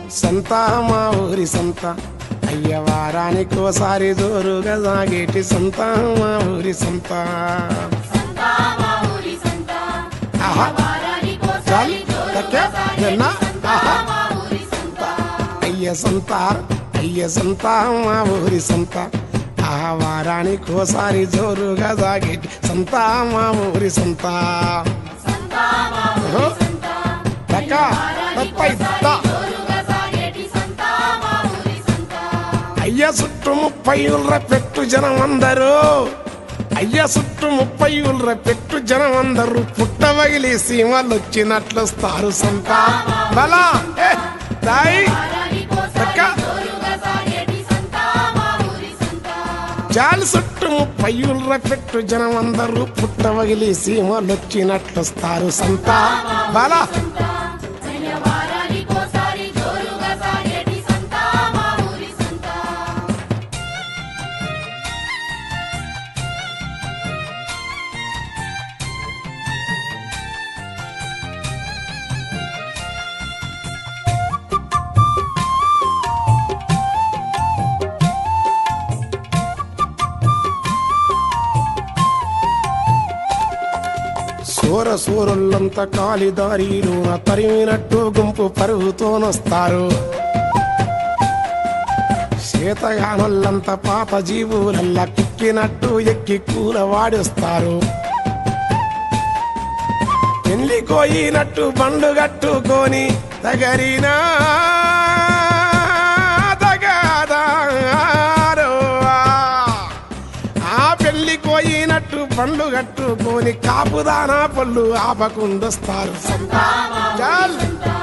సంత మా ఊరి సంత అయ్య వారానికోసారి జోరుగా సాగేటి సంత మా ఊరి సంత ఆహా చాలు తక్కే నిన్న ఆహా అయ్య సంత అయ్య సంత మా ఊరి సంత ఆ వారానికోసారి జోరుగా సాగేటి సంత మా ఊరి సంత ఓహో. తక్క, తప్పై, తా. అయ్య చుట్టూ ముప్పై ఉల్ర పెట్టు జనం అందరూ అయ్య చుట్టూ ముప్పై ఉల్ర పెట్టు జనం అందరూ పుట్టవగిలి సీమలు వచ్చినట్లు వస్తారు సంత బలా ఏ, దాయి తక్క. జాలి చుట్టూ ముప్పై ఉల్ర పెట్టు జనం అందరూ పుట్టవగిలి సీమలు వచ్చినట్లు వస్తారు సంత బలా సూర సూరులంతా కాలిదారిలోన తరిమినట్టు గుంపు పరుగుతోనొస్తారు శీతగానులంతా పాత జీవులల్లా కిక్కినట్టు ఎక్కి కూల వాడిస్తారు పెళ్లి కోయినట్టు బండు కట్టుకొని తగరినా తగదారో. ఆ పెళ్లి కోయినట్టు పండ్లు కట్టుకొని కాపుదానా పళ్ళు ఆపకుండొస్తారు చాల్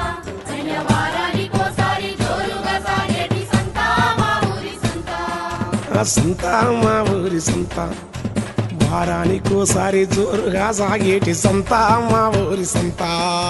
ఆ సంత మా ఊరి సంత వారానికోసారి జోరుగా సాగేటి సంత మా ఊరి సంత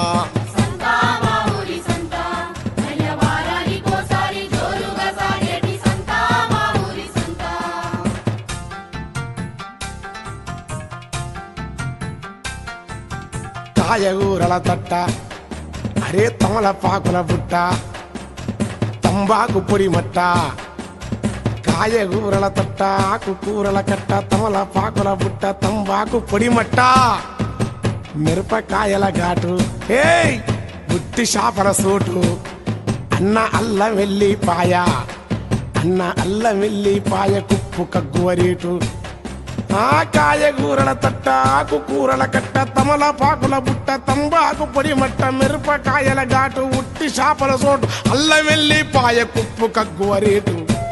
కాయగూరల తట్ట అరే తమలపాకుల బుట్ట తంబాకు పొడి మట్ట కాయగూరల తట్ట ఆకు కూరల కట్ట తమలపాకుల బుట్ట తంబాకు పొడి మట్ట మిరపకాయల ఘాటు ఏయ్ బుట్టి షాపల సోటు అన్న అల్లం వెల్లిపాయ అన్న అల్లం వెల్లిపాయ కుప్పు కగ్గువరేటు ఆ కాయగూరల తట్ట ఆకు కూరల కట్ట తమలపాకుల బుట్ట తంబాకు పొడి మట్ట మిరపకాయల ఘాటు ఉట్టి షాపల సోటు అల్లం వెల్లిపాయ కుప్పు కగ్గువరేటు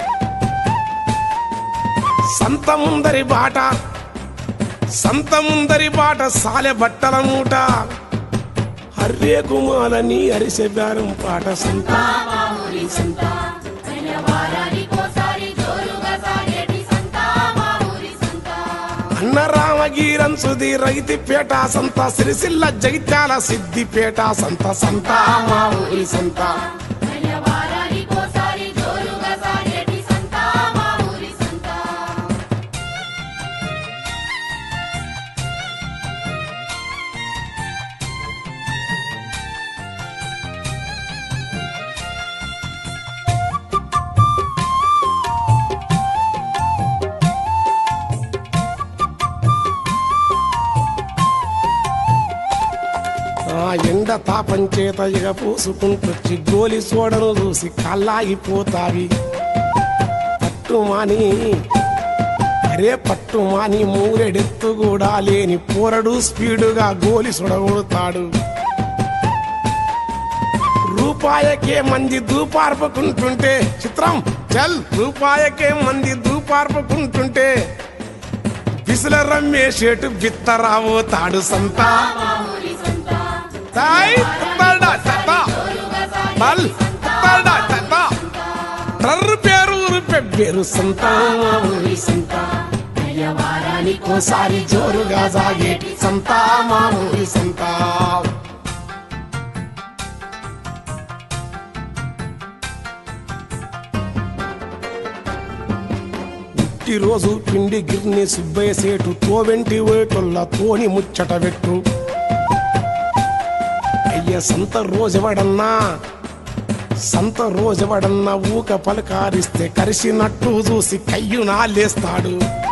సంత ముందరి బాట సంత ముందరి బాట సాలె బట్టల మూట హర్రే కుమాలని అరిసె బేరం పాట సంత అన్న రామగీరంసుది రైతిపేట సంత సిరిసిల్ల జగిత్యాల సిద్దిపేట సంత సంత మా ఊరి సంత ఆ ఎండ తాపం చేత ఇక పూసుకుంటొచ్చి గోలి సోడను చూసి కల్లాగిపోతావి పట్టుమాని అరే పట్టుమాని మూరెడెత్తు కూడా లేని పోరడు స్పీడుగా గోలి సుడగొడతాడు రూపాయకే మంది దూపార్పుకుంటుంటే చిత్రం చల్ రూపాయకే మంది దూపార్పుకుంటుంటే బిసుల రమ్మేసేటు బిత్తరావో తాడు సంతా తాయ్ తాడా సత్తా బల్ తాడా సత్తా ట్రర్ పేరు ఊరు పెబ్బేరు సంతా ఊరి సంతా వారానికోసారి జోరుగా సాగేటి సంతా మా ఊరి సంతా రోజు పిండి గిర్ని సుబ్బయ్య సేటు తోవెంటి వేటుల్ల తోని ముచ్చట పెట్టు అయ్య సంత రోజెవడన్నా సంత రోజువడన్న ఊక పలకారిస్తే కరిసినట్టు చూసి కయ్యు నాలేస్తాడు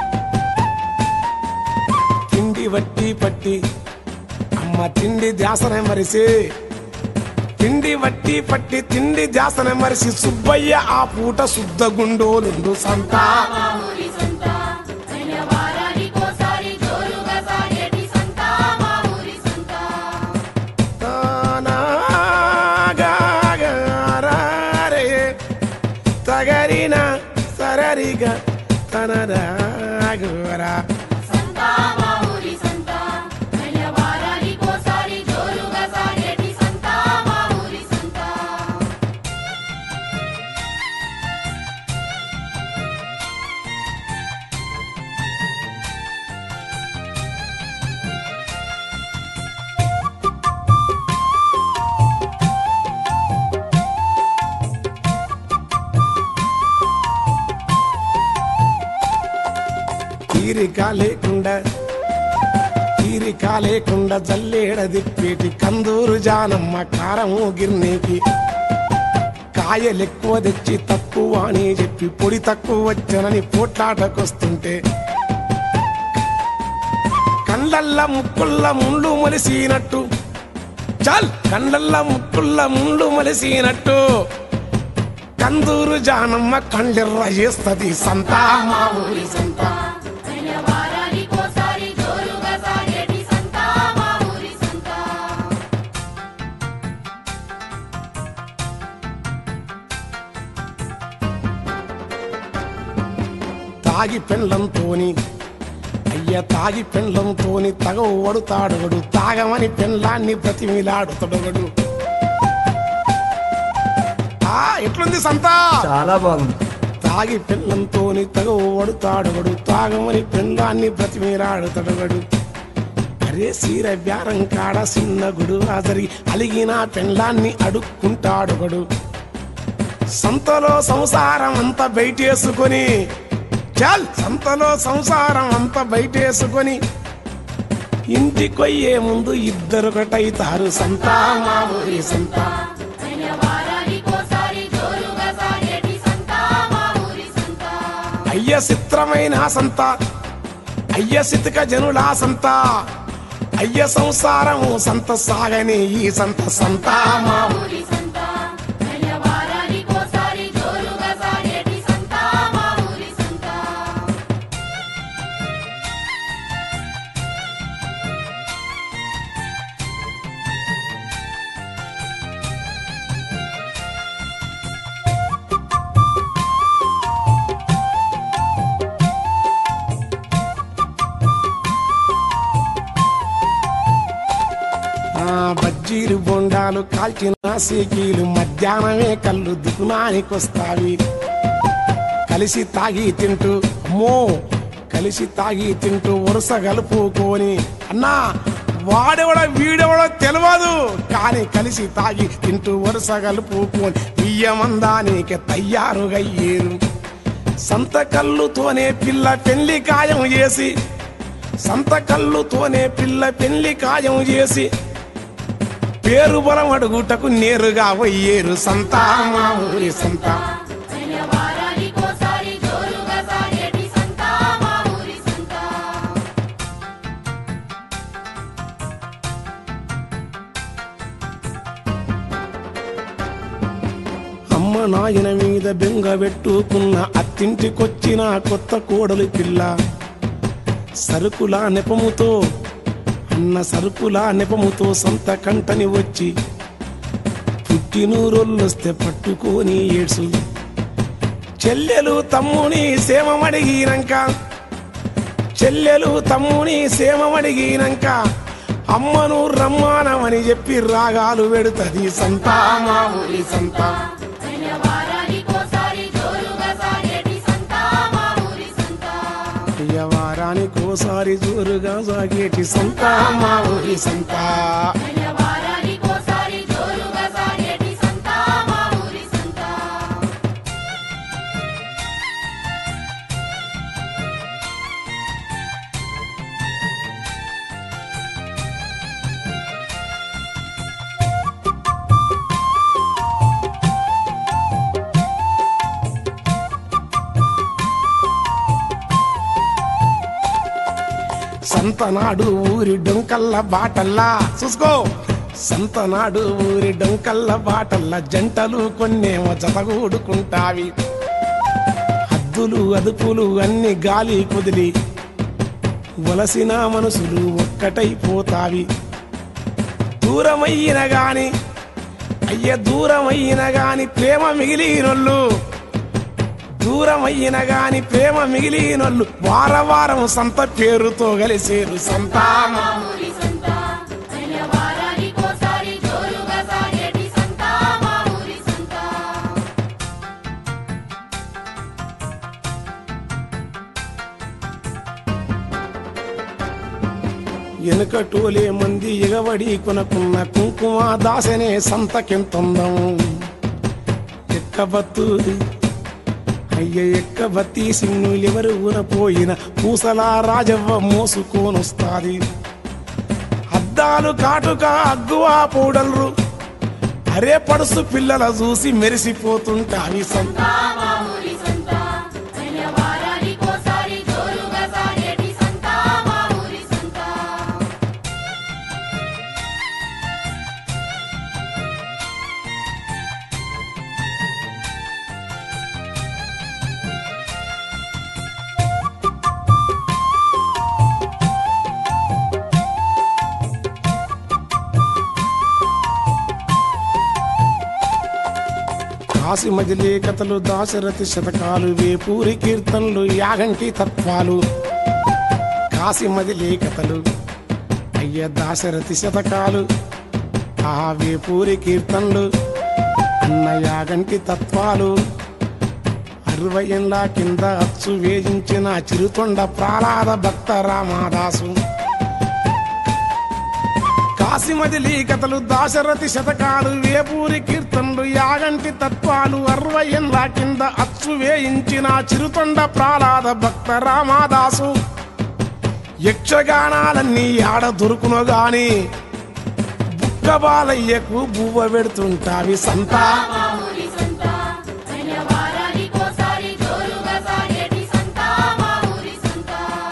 తిండి వట్టి పట్టి అమ్మ తిండి ధ్యాసనే మరిసి తిండి వట్టి పట్టి తిండి ధ్యాసనే మరిసి సుబ్బయ్య ఆ పూట శుద్ధ గుండోలుండు సంత మా ఊరి సంత శనివారానికోసారి జోరుగా సాగేటి సంత మా ఊరి సంత తానాగాగారారే, తగరిన సరరిగ తనరాగురా సంత మా ఊరి సంత శనివారానికోసారి జోరుగా సాగేటి సంత మా ఊరి సంత తీరిక లేకుండా తీరిక లేకుండా జల్లేడ దిప్పేటి కందూరు జానమ్మ కారము గిర్నీకి కాయలెక్కువ తెచ్చి తక్కువ అని చెప్పి పొడి తక్కువ వచ్చనని పోట్లాటకొస్తుంటే కండ్లల్ల ముక్కుల్ల ముండ్లు మొలిసినట్టు చాల్ కండ్లల్ల ముక్కుల్ల ముండ్లు మొలిసినట్టు కందూరు జానమ్మ కండ్లెర్ర చేస్తది సంతా మా ఊరి సంత శనివారానికోసారి జోరుగా సాగేటి సంత మా ఊరి సంత తాగి పెండ్లంతోని అయ్య తాగి పెండ్లంతోని తగవడు తాడగడు తాగమని పెండ్లాన్ని బ్రతిమిలాడుతడగడు ఆ ఎట్లుంది సంత చాలా బాగుంది తాగి పెండ్లంతోని తగవడు తాడగడు తాగమని పెండ్లాన్ని బ్రతిమిలాడుతడగడు అరే సీర వ్యారం కాడ సిన్నగుడు అసరి అలిగిన పెండ్లాన్ని అడుక్కుంటాడొకడు సంతలో సంసారం అంతా బయటేసుకొని చాల్ సంతలో సంసారం అంతా బయటేసుకొని ఇంటికొయ్యే ముందు ఇద్దరొకటైతారు సంత మా ఊరి సంత శనివారానికోసారి జోరుగా సాగేటి సంత మా ఊరి సంత అయ్య చిత్రమైన సంత అయ్య సితిక జనుల సంత అయ్య సంసారము సంత సాగని ఈ సంత సంత మా ఊరి సంత శనివారానికోసారి జోరుగా సాగేటి సంత మా ఊరి సంత ఆ బజ్జీలు బొండాలు కాల్చిన సీకీలు మధ్యాహ్నమే కళ్ళు దుకునానికొస్తావి కలిసి తాగి తింటూ అమ్మో కలిసి తాగి తింటూ వరుస కలుపుకొని అన్నా వాడెవడ వీడెవడో తెలియదు కానీ కలిసి తాగి తింటూ వరుస కలుపుకొని బియ్యమందానికి తయ్యారుగయ్యేరు సంత కళ్ళుతోనే పిల్ల పెళ్లి ఖాయం చేసి సంత కళ్ళుతోనే పిల్ల పెళ్లి ఖాయం చేసి పేరు బలం అడుగుటకు నేరుగా పోయేరు సంత మా ఊరి సంత శనివారానికోసారి జోరుగా సాగేటి సంత మా ఊరి సంత అమ్మ నాయన మీద బెంగ పెట్టుకున్న అత్తింటికొచ్చిన కొత్త కోడలి పిల్ల సరుకుల నెపముతో అన్న సరుకుల నెపముతో సొంత కంటని వచ్చి పుట్టినూరొల్లొస్తే పట్టుకొని ఏడ్సు చెల్లెలు తమ్ముని సేమమడిగినాక చెల్లెలు తమ్ముని సేమమడిగినాక అమ్మను రమ్మానమని చెప్పి రాగాలు పెడుతుంది సంతా మా ఊరి సంతా శనివారానికోసారి జోరుగా సాగేటి సంత మా ఊరి సంత వారానికోసారి జోరుగా సాగేటి సంతా మా ఊరి సంతా శనివారానికోసారి జోరుగా సాగేటి సంత మా ఊరి సంత సంతనాడు ఊరి డొంకల్ల బాటల్లా చూసుకో సంతనాడు ఊరి డొంకల్ల బాటల్లా జంటలు కొన్నేమో జతగూడుకుంటావి హద్దులు అదుపులు అన్ని గాలి కుదిలి వలసిన మనసులు ఒక్కటైపోతావి దూరమయ్యిన గాని అయ్య దూరమయ్యిన గాని ప్రేమ మిగిలినొల్లు దూరమయ్యిన గాని ప్రేమ మిగిలినొల్లు వార వారం సంత పేరుతో కలిసేరు సంతామ మా ఊరి సంత నెల వారానికోసారి జోరుగా సాగేటి సంత మా ఊరి సంత వెనుకటోలే మంది ఎగబడి కొనకున్న కుంకుమ దాసనే సంతకెంతొందం ఎక్కబత్తు అయ్య ఎక్కబత్తి సిన్నులెవరు ఊనపోయిన పూసలా రాజవ్వ మోసుకోనొస్తాది అద్దాలు కాటుక అగ్గువా పౌడల్రు అరే పడుసు పిల్లల చూసి మెరిసిపోతుంటావి సంత మా ఊరి సంత నెల వారానికోసారి జోరుగా సాగేటి సంత మా ఊరి సంత కాశీ మజిలీ కథలు దాశరథి శతకాలు వేపూరి కీర్తనలు యాగంటి తత్వాలు కాశీ మజిలీ కథలు అయ్య దాశరథి శతకాలు ఆ వేపూరి కీర్తనలు అన్న యాగంటి తత్వాలు అరవై ఏళ్ళ కింద అచ్చు వేయించిన చిరుతొండ ప్రాలాద భక్త రామాదాసు కాశీమదిలీ కథలు దాశరథి శతకాలు వేపూరి కీర్తనలు యాగంటి తత్వాలు అరవై ఏళ్ళ కింద అచ్చు వేయించిన చిరుతొండ ప్రాలాద భక్త రామాదాసు యక్షగానాలన్నీ ఆడ దొరుకును గాని బుక్క బాలయ్యకు బువ్వ పెడుతుంటావి సంతా మా ఊరి సంత నెల వారానికోసారి జోరుగా సాగేటి సంత మా ఊరి సంత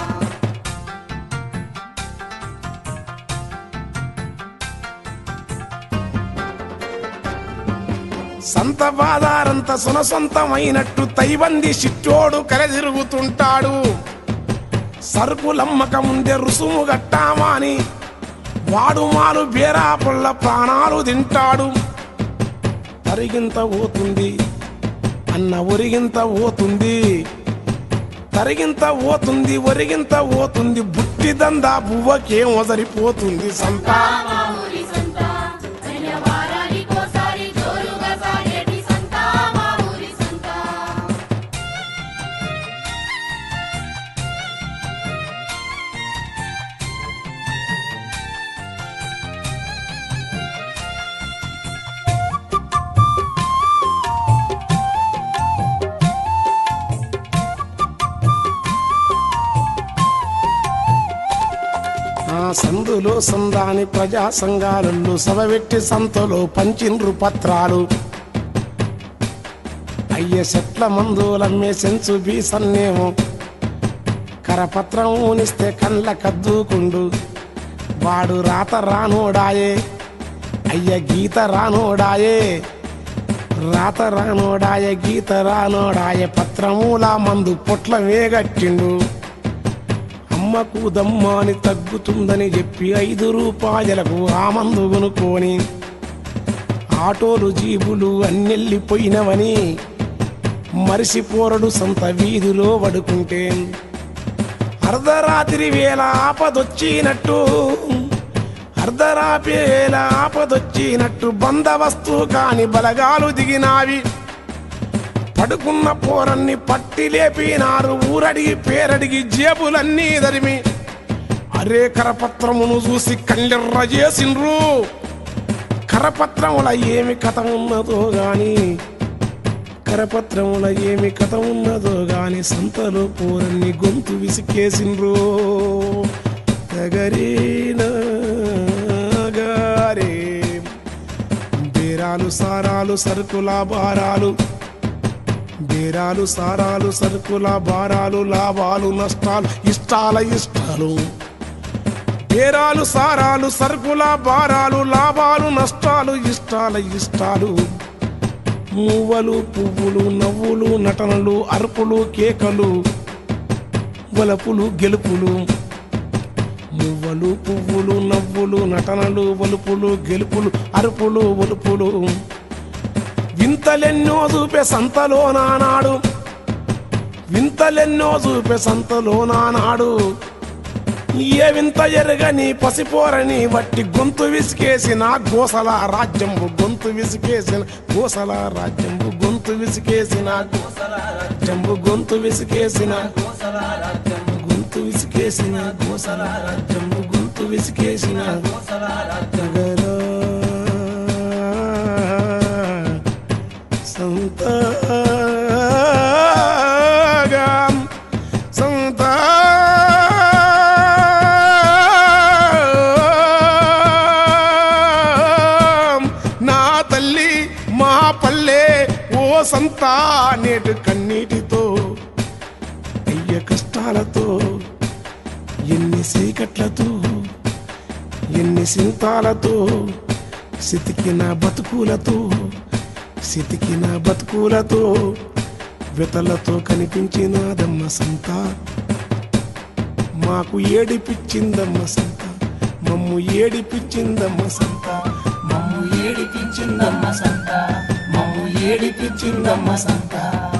సంత బాదారంత సునసొంతమైనట్టు తైబంది చిట్టోడు కలదిరుగుతుంటాడు సరుకులమ్మక ముందే రుసుము గట్టామా అని వాడు మాలు బేరా పుల్ల ప్రాణాలు తింటాడు తరిగింత పోతుంది అన్న ఒరిగింత పోతుంది తరిగింత పోతుంది ఒరిగింత పోతుంది బుట్టి దందా బువ్వకేం వదరిపోతుంది సంతా మా ఊరి సంత నెల వారానికోసారి జోరుగా సాగేటి సంత మా ఊరి సంత ఆ సందులో సందాని ప్రజా సంఘాలలో సభబెట్టి సంతలో పంచిండ్రు పత్రాలు అయ్య చెట్ల మందులమ్మే సెంచు బీసన్నేమో కరపత్రం ఊనిస్తే కండ్ల కద్దుకుండు వాడు రాత రానోడాయే అయ్య గీత రానోడాయే రాత రానోడాయే గీత రానోడాయే పత్రమూల మందు పొట్ల వేగట్టిండు అమ్మకు దమ్మాని తగ్గుతుందని చెప్పి ఐదు రూపాయలకు ఆ మందు కొనుక్కొని ఆటోలు జీబులు అన్నెళ్ళిపోయినవని మరిసిపోరడు సంత వీధిలో పడుకుంటే అర్ధరాత్రి వేళ ఆపదొచ్చినట్టు అర్ధరాత్రి వేళ ఆపదొచ్చినట్టు బందవస్తు కాని బలగాలు దిగినావి పడుకున్న పోరన్ని పట్టి లేపినారు ఊరడిగి పేరడిగి జేబులన్నీ దరిమి అరే కరపత్రమును చూసి కళ్ళెర్ర చేసిండ్రు కరపత్రముల ఏమి కథ ఉన్నదో గాని కరపత్రముల ఏమి కథ ఉన్నదో గాని సంతలో పోరన్ని గొంతు విసికేసిండ్రు తగరీనా గారే బేరాలు సారాలు సరుకుల భారాలు బేరాలు సారాలు సరుకుల భారాలు లాభాలు నష్టాలు ఇష్టాల ఇష్టాలు బేరాలు సారాలు సరుకుల భారాలు లాభాలు నష్టాలు ఇష్టాల ఇష్టాలు మువ్వలు పువ్వులు నవ్వులు నటనలు అరుపులు కేకలు వలపులు గెలుపులు మువ్వలు పువ్వులు నవ్వులు నటనలు వలుపులు గెలుపులు అరుపులు ఒలుపులు వింతలెన్నో చూపే సంతలో నానాడు వింతలెన్నో చూపే సంతలో నానాడు ఏ వింత ఎరగని పసిపోరని వట్టి గొంతు విసికేసిన గోసల రాజ్యంబు గొంతు విసికేసిన గోసల రాజ్యంబు గొంతు విసికేసిన జంబు గొంతు విసికేసిన గొంతు విసికేసిన గోసల రాజ్యంబు గొంతు విసికేసిన గరా సంతగా సంతం నా తల్లి మా పల్లె ఓ సంత నేటి కన్నీటితో అయ్య కష్టాలతో ఎన్ని సీకట్లతో ఎన్ని సింతాలతో సితికిన బతుకులతో సితికిన బతుకులతో వితలతో కనిపించినాదమ్మ సంత మాకు ఏడిపించిందమ్మ సంత మమ్ము ఏడిపించిందమ్మ సంత మమ్ము ఏడిపించిందమ్మ సంత మమ్ము ఏడిపించిందమ్మ సంత